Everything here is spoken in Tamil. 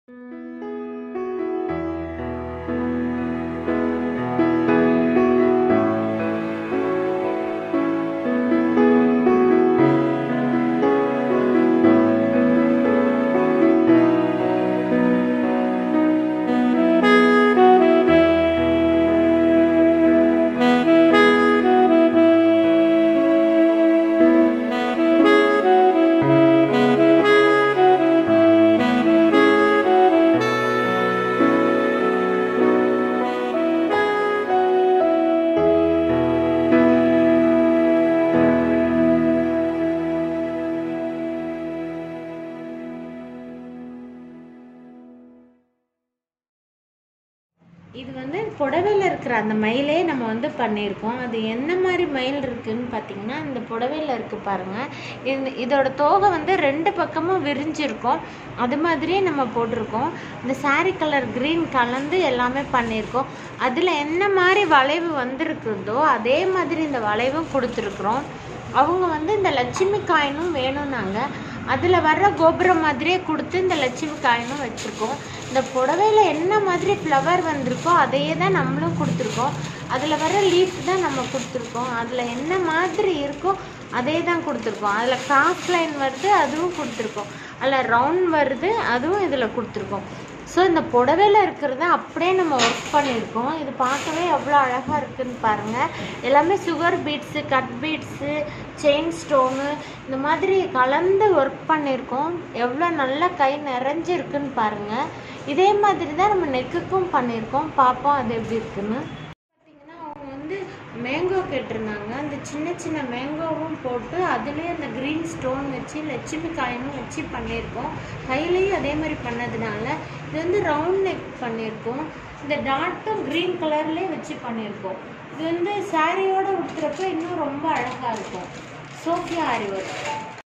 இது வந்து புடவையில் இருக்கிற அந்த மயிலே நம்ம வந்து பண்ணியிருக்கோம் அது என்ன மாதிரி மயில் இருக்குன்னு பார்த்தீங்கன்னா இந்த புடவையில் இருக்கு பாருங்க இந்த இதோட தோகை வந்து ரெண்டு பக்கமும் விரிஞ்சிருக்கும் அது மாதிரியே நம்ம போட்டிருக்கோம் இந்த saree கலர் க்ரீன் கலந்து எல்லாமே பண்ணியிருக்கோம் அதில் என்ன மாதிரி வளைவு வந்திருக்குதோ அதே மாதிரி இந்த வளைவும் கொடுத்துருக்குறோம் அவங்க வந்து இந்த லட்சுமி காயினும் வேணும்னாங்க அதில் வர்ற கோபுரம் மாதிரியே கொடுத்து இந்த லட்சுமி காயினும் வச்சுருக்கோம் இந்த புடவையில் என்ன மாதிரி ஃப்ளவர் வந்திருக்கோ அதையே தான் நம்மளும் கொடுத்துருக்கோம் அதில் வர லீஃப் தான் நம்ம கொடுத்துருக்கோம் அதில் என்ன மாதிரி இருக்கோ அதே தான் கொடுத்துருக்கோம் அதில் கிராஸ் லைன் வருது அதுவும் கொடுத்துருக்கோம் அதில் ரவுண்ட் வருது அதுவும் இதில் கொடுத்துருக்கோம் ஸோ இந்த புடவையில் இருக்கிறத அப்படியே நம்ம ஒர்க் பண்ணியிருக்கோம் இது பார்க்கவே எவ்வளோ அழகாக இருக்குன்னு பாருங்கள் எல்லாமே sugar beads cut beads chain stone இந்த மாதிரி கலந்து ஒர்க் பண்ணியிருக்கோம் எவ்வளோ நல்லா கை நிறைஞ்சிருக்குன்னு பாருங்கள் இதே மாதிரி தான் நம்ம நெக்குக்கும் பண்ணியிருக்கோம் பார்ப்போம் அது எப்படி இருக்குன்னு பார்த்தீங்கன்னா அவங்க வந்து மேங்கோ கேட்டிருந்தாங்க அந்த சின்ன சின்ன மேங்கோவும் போட்டு அதுலேயே அந்த க்ரீன் ஸ்டோன் வச்சு லட்சுமி காயினும் வச்சு பண்ணியிருக்கோம் கையிலையும் அதே மாதிரி பண்ணதுனால இது வந்து ரவுண்ட் நெக் பண்ணியிருக்கோம் இந்த டாட்டும் க்ரீன் கலர்லேயே வச்சு பண்ணியிருக்கோம் இது வந்து சாரியோட உடுத்துறப்ப இன்னும் ரொம்ப அழகாக இருக்கும் சோஃபியா ஆரி ஒர்க்